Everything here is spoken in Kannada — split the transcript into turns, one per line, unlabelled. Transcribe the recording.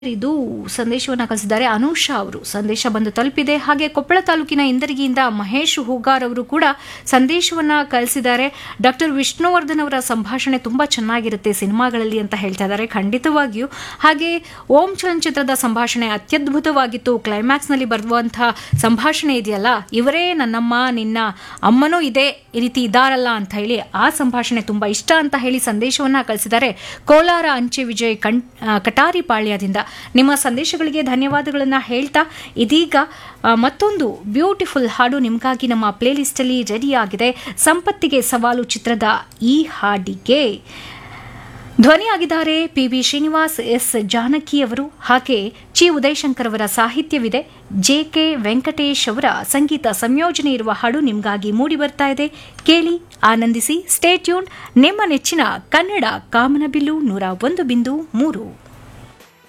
ಇದು ಸಂದೇಶವನ್ನು ಕಳಿಸಿದ್ದಾರೆ ಅನುಷಾ ಅವರು ಸಂದೇಶ ಬಂದು ತಲುಪಿದೆ ಹಾಗೆ ಕೊಪ್ಪಳ ತಾಲೂಕಿನ ಇಂದರ್ಗಿಯಿಂದ ಮಹೇಶ್ ಹೂಗಾರ್ ಅವರು ಕೂಡ ಸಂದೇಶವನ್ನ ಕಳಿಸಿದ್ದಾರೆ ಡಾಕ್ಟರ್ ವಿಷ್ಣುವರ್ಧನ್ ಅವರ ಸಂಭಾಷಣೆ ತುಂಬಾ ಚೆನ್ನಾಗಿರುತ್ತೆ ಸಿನಿಮಾಗಳಲ್ಲಿ ಅಂತ ಹೇಳ್ತಾ ಇದ್ದಾರೆ ಖಂಡಿತವಾಗಿಯೂ ಹಾಗೆ ಓಂ ಚಲನಚಿತ್ರದ ಸಂಭಾಷಣೆ ಅತ್ಯದ್ಭುತವಾಗಿತ್ತು ಕ್ಲೈಮ್ಯಾಕ್ಸ್ನಲ್ಲಿ ಬರುವಂತಹ ಸಂಭಾಷಣೆ ಇದೆಯಲ್ಲ ಇವರೇ ನನ್ನಮ್ಮ ನಿನ್ನ ಅಮ್ಮನೂ ಇದೆ ಈ ರೀತಿ ಇದ್ದಾರಲ್ಲ ಅಂತ ಹೇಳಿ ಆ ಸಂಭಾಷಣೆ ತುಂಬಾ ಇಷ್ಟ ಅಂತ ಹೇಳಿ ಸಂದೇಶವನ್ನ ಕಳಿಸಿದ್ದಾರೆ ಕೋಲಾರ ಅಂಚೆ ವಿಜಯ್ ಕಣ್ ಆ, ಕಟಾರಿ ಪಾಳ್ಯದಿಂದ ನಿಮ್ಮ ಸಂದೇಶಗಳಿಗೆ ಧನ್ಯವಾದಗಳನ್ನ ಹೇಳ್ತಾ ಇದೀಗ ಆ, ಮತ್ತೊಂದು ಬ್ಯೂಟಿಫುಲ್ ಹಾಡು ನಿಮಗಾಗಿ ನಮ್ಮ ಪ್ಲೇಲಿಸ್ಟ್ ಅಲ್ಲಿ ರೆಡಿ ಆಗಿದೆ ಸಂಪತ್ತಿಗೆ ಸವಾಲು ಚಿತ್ರದ ಈ ಹಾಡಿಗೆ ಧ್ವನಿಯಾಗಿದ್ದಾರೆ P B Srinivas S Janaki ಅವರು ಹಾಗೆ ಚಿ ಉದಯಶಂಕರ್ ಅವರ ಸಾಹಿತ್ಯವಿದೆ ಜೆ ಕೆ ವೆಂಕಟೇಶ್ ಅವರ ಸಂಗೀತ ಸಂಯೋಜನೆ ಇರುವ ಹಾಡು ನಿಮಗಾಗಿ ಮೂಡಿ ಬರ್ತಾ ಇದೆ ಕೇಳಿ ಆನಂದಿಸಿ ಸ್ಟೇ ಟ್ಯೂನ್ ನಿಮ್ಮ ನೆಚ್ಚಿನ ಕನ್ನಡ ಕಾಮನಬಿಲ್ಲು ನೂರ ಒಂದು ಬಿಂದು ಮೂರು